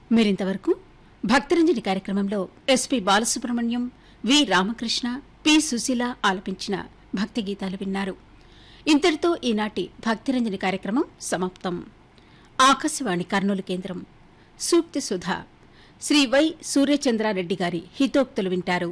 మీరింతవరకు భక్తరంజని కార్యక్రమంలో SP Balasubrahmanyam V Ramakrishna P Susheela ఆలపించిన భక్తి గీతాలు విన్నారు ఇంతటితో ఈనాటి భక్తిరంజని కార్యక్రమం సమాప్తం ఆకాశవాణి కర్నూలు కేంద్రం సూక్తి సుధ శ్రీ వై సూర్యచంద్రారెడ్డి గారి హితోక్తులు వింటారు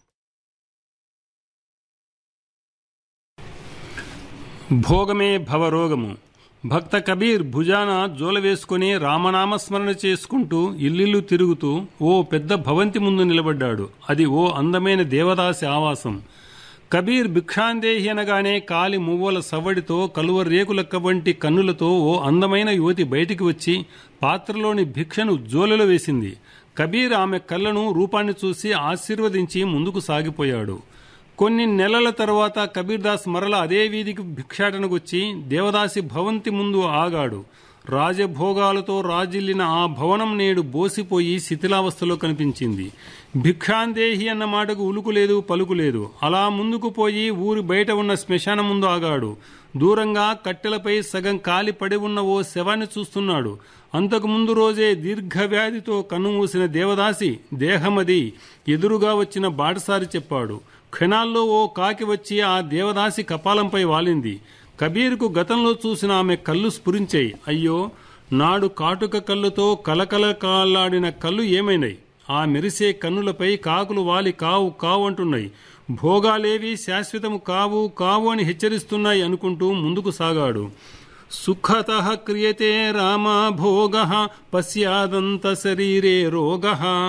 భోగమే భవరోగము భక్త కబీర్ భుజాన జోల వేసుకుని రామనామస్మరణ చేసుకుంటూ ఇల్లిల్లు తిరుగుతూ ఓ పెద్ద భవంతి ముందు నిలబడ్డాడు అది ఓ అందమైన దేవదాసి ఆవాసం కబీర్ భిక్షాందేహి అనగానే కాలి మువ్వల సవ్వడితో కలువ రేకులక్క వంటి కన్నులతో ఓ అందమైన యువతి బయటికి వచ్చి పాత్రలోని భిక్షను జోలెలో వేసింది కబీర్ ఆమె కళ్ళను రూపాన్ని చూసి ఆశీర్వదించి ముందుకు సాగిపోయాడు కొన్ని నెలల తర్వాత కబీర్దాస్ మరల అదే వీధికి భిక్షాటనకొచ్చి దేవదాసి భవంతి ముందు ఆగాడు రాజభోగాలతో రాజిల్లిన ఆ భవనం నేడు బోసిపోయి శిథిలావస్థలో కనిపించింది భిక్షాందేహి అన్న మాటకు ఉలుకులేదు పలుకులేదు అలా ముందుకు పోయి ఊరి బయట ఉన్న శ్మశానం ముందు ఆగాడు దూరంగా కట్టెలపై సగం కాలి పడి ఉన్న ఓ శవాన్ని చూస్తున్నాడు అంతకు ముందు రోజే దీర్ఘవ్యాధితో కన్నుమూసిన దేవదాసి దేహమది ఎదురుగా వచ్చిన బాటసారి చెప్పాడు క్షణాల్లో ఓ కాకి వచ్చి ఆ దేవదాసి కపాలంపై వాలింది కబీర్కు గతంలో చూసిన ఆమె కళ్ళు స్ఫురించాయి అయ్యో నాడు కాటుక కళ్ళుతో కలకల కాలాడిన కళ్ళు ఏమైనాయి ఆ మెరిసే కన్నులపై కాకులు వాలి కావు కావు అంటున్నాయి భోగాలేవి శాశ్వతము కావు కావు అని హెచ్చరిస్తున్నాయి అనుకుంటూ ముందుకు సాగాడు సుఖత క్రియతే రామ భోగ పశ్యాదంత శరీరే రోగ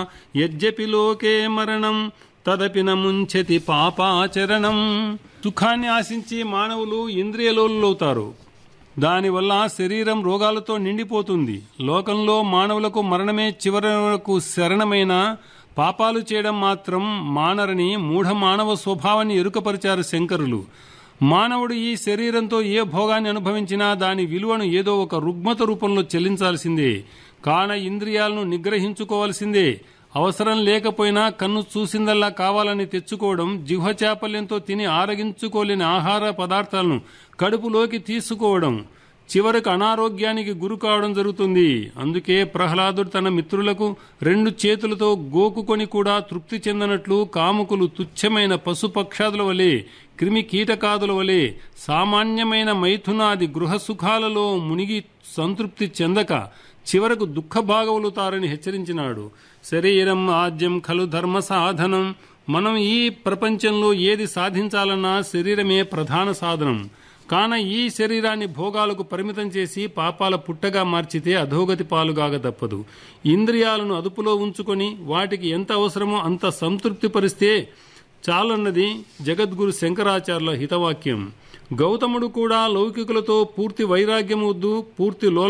యద్యపి లోకే మరణం తదపి ముంచతి పాపాచరణం సుఖాన్ని ఆశించి మానవులు ఇంద్రియలోలులవుతారు దానివల్ల శరీరం రోగాలతో నిండిపోతుంది లోకంలో మానవులకు మరణమే చివరకు శరణమైన పాపాలు చేయడం మాత్రం మానరని మూఢ మానవ స్వభావాన్ని ఎరుకపరిచారు శంకరులు మానవుడు ఈ శరీరంతో ఏ భోగాన్ని అనుభవించినా దాని విలువను ఏదో ఒక రుగ్మత రూపంలో చెల్లించాల్సిందే కాన ఇంద్రియాలను నిగ్రహించుకోవాల్సిందే అవసరం లేకపోయినా కన్ను చూసిందల్లా కావాలని తెచ్చుకోవడం జిహ్వ చాపల్యంతో తిని ఆరగించుకోలేని ఆహార పదార్థాలను కడుపులోకి తీసుకోవడం చివరకు అనారోగ్యానికి గురి కావడం జరుగుతుంది అందుకే ప్రహ్లాదుడు తన మిత్రులకు రెండు చేతులతో గోకుకొని కూడా తృప్తి చెందనట్లు కాముకులు తుచ్చమైన పశుపక్షాదుల వలె క్రిమి కీటకాదుల వలె సామాన్యమైన మైథునాది గృహ సుఖాలలో మునిగి సంతృప్తి చెందక చివరకు దుఃఖభాగవులుతారని హెచ్చరించినాడు శరీరం ఆద్యం ఖలు ధర్మ సాధనం మనం ఈ ప్రపంచంలో ఏది సాధించాలన్నా శరీరమే ప్రధాన సాధనం కాన ఈ శరీరాన్ని భోగాలకు పరిమితం చేసి పాపాల పుట్టగా మార్చితే అధోగతి పాలుగాక తప్పదు ఇంద్రియాలను అదుపులో ఉంచుకొని వాటికి ఎంత అవసరమో అంత సంతృప్తి పరిస్తే చాలన్నది జగద్గురు శంకరాచార్యుల హితవాక్యం గౌతముడు కూడా లౌకికులతో పూర్తి వైరాగ్యం వద్దు పూర్తి లో